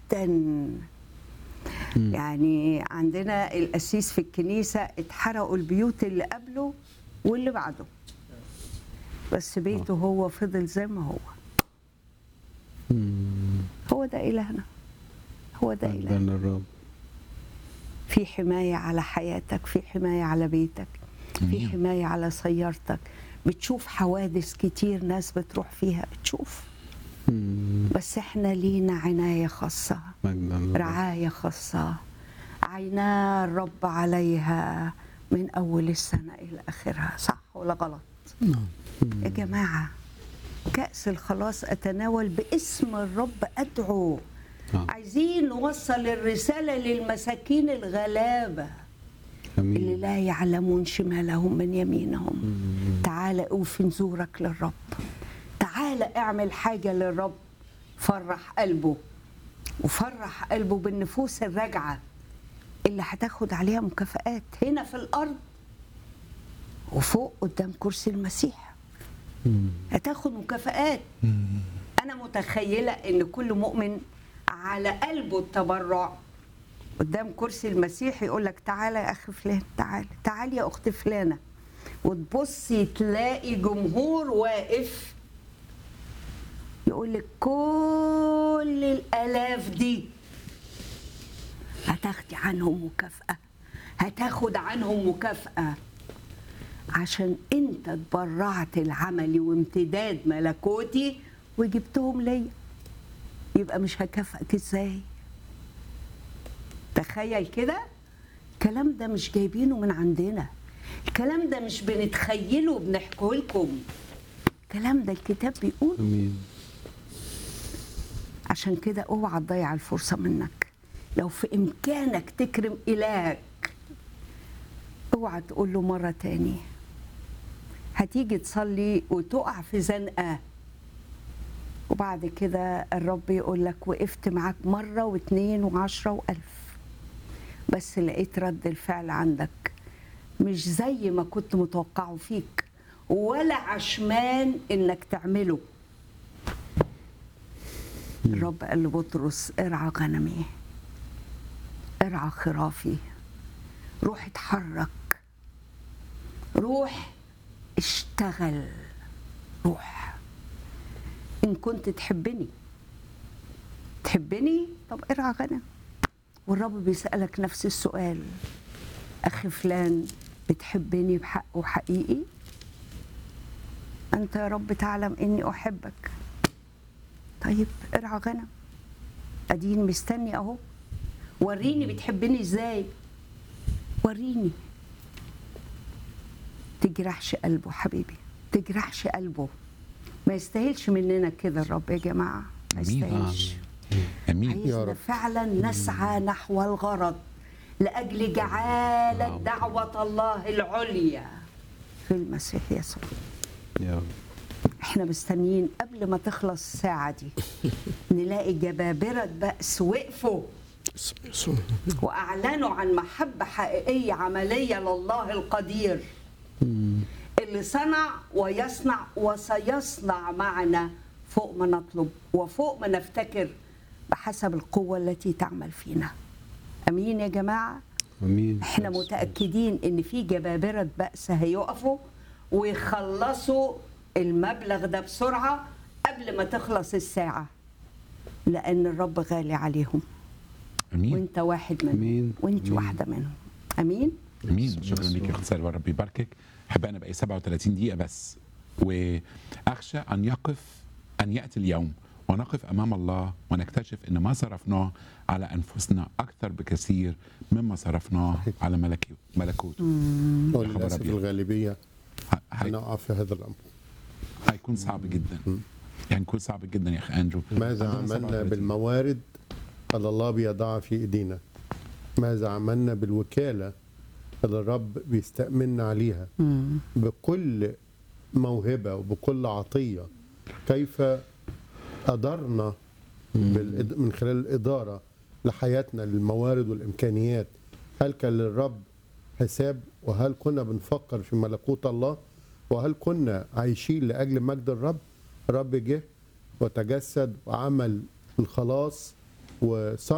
يعني عندنا القسيس في الكنيسة اتحرقوا البيوت اللي قبله واللي بعده بس بيته هو فضل زي ما هو هو ده إلهنا هو ده إلهنا عندنا الرب في حماية على حياتك في حماية على بيتك في أمين. حماية على سيارتك بتشوف حوادث كتير ناس بتروح فيها بتشوف مم. بس احنا لينا عناية خاصة مجدا للرب. رعاية خاصة عينا الرب عليها من أول السنة إلى آخرها صح ولا غلط يا جماعة كأس الخلاص أتناول باسم الرب أدعو نعم. عايزين نوصل الرسالة للمساكين الغلابة اللي امين لا يعلمون شمالهم من يمينهم تعال اوفي نزورك للرب تعال اعمل حاجة للرب فرح قلبه وفرح قلبه بالنفوس الراجعة اللي هتاخد عليها مكافآت هنا في الأرض وفوق قدام كرسي المسيح هتاخد مكافآت أنا متخيلة إن كل مؤمن على قلبه التبرع قدام كرسي المسيح يقول لك تعالى يا اخي فلان تعالى تعالى يا اخت فلانه وتبصي تلاقي جمهور واقف يقول لك كل الالاف دي هتاخدي عنهم مكافاه هتاخد عنهم مكافاه عشان انت اتبرعت العملي وامتداد ملكوتي وجبتهم ليا يبقى مش هكافئك ازاي تخيل كده الكلام ده مش جايبينه من عندنا الكلام ده مش بنتخيله وبنحكيه لكم الكلام ده الكتاب بيقول امين عشان كده اوعى تضيع الفرصه منك لو في امكانك تكرم الهك اوعى تقول له مره تاني هتيجي تصلي وتقع في زنقه وبعد كده الرب يقول لك وقفت معاك مره واثنين وعشره والف بس لقيت رد الفعل عندك مش زي ما كنت متوقعه فيك ولا عشمان انك تعمله الرب قال لبطرس ارعى غنمي ارعى خرافي روح اتحرك روح اشتغل روح ان كنت تحبني تحبني طب ارعى غنم والرب بيسألك نفس السؤال أخي فلان بتحبني بحق وحقيقي أنت يا رب تعلم إني أحبك طيب ارعى غنم أدين مستني أهو وريني بتحبني إزاي وريني تجرحش قلبه حبيبي تجرحش قلبه ما يستاهلش مننا كده الرب يا جماعة ما أمين. يستاهلش امين عايزنا رب. فعلا نسعى نحو الغرض لاجل جعاله دعوه الله العليا في المسيح يسوع يا رب احنا مستنيين قبل ما تخلص الساعه دي نلاقي جبابره بأس وقفوا اسم يسوع واعلنوا عن محبه حقيقيه عمليه لله القدير اللي صنع ويصنع وسيصنع معنا فوق ما نطلب وفوق ما نفتكر بحسب القوه التي تعمل فينا امين يا جماعه امين احنا متاكدين ان في جبابره بأس هيقفوا ويخلصوا المبلغ ده بسرعه قبل ما تخلص الساعه لان الرب غالي عليهم امين وانت واحد منهم أمين. وانت أمين. واحده منهم امين امين شكرا لك يا اخت سالي ورب يباركك احب انا بقى 37 دقيقه بس واخشى ان يقف ان ياتي اليوم ونقف امام الله ونكتشف ان ما صرفناه على انفسنا اكثر بكثير مما صرفناه على ملكي ملكوته وللاسف أبيض. الغالبيه ه- هي- هنقع في هذا الامر هيكون صعب جدا يعني يكون صعب جدا يا اخ اندرو ماذا عندنا عملنا 37. بالموارد اللي الله بيضعها في ايدينا ماذا عملنا بالوكاله اللي الرب بيستأمنا عليها بكل موهبه وبكل عطيه كيف قدرنا بالإد- من خلال الاداره لحياتنا للموارد والامكانيات هل كان للرب حساب وهل كنا بنفكر في ملكوت الله وهل كنا عايشين لاجل مجد الرب الرب جه وتجسد وعمل الخلاص وصار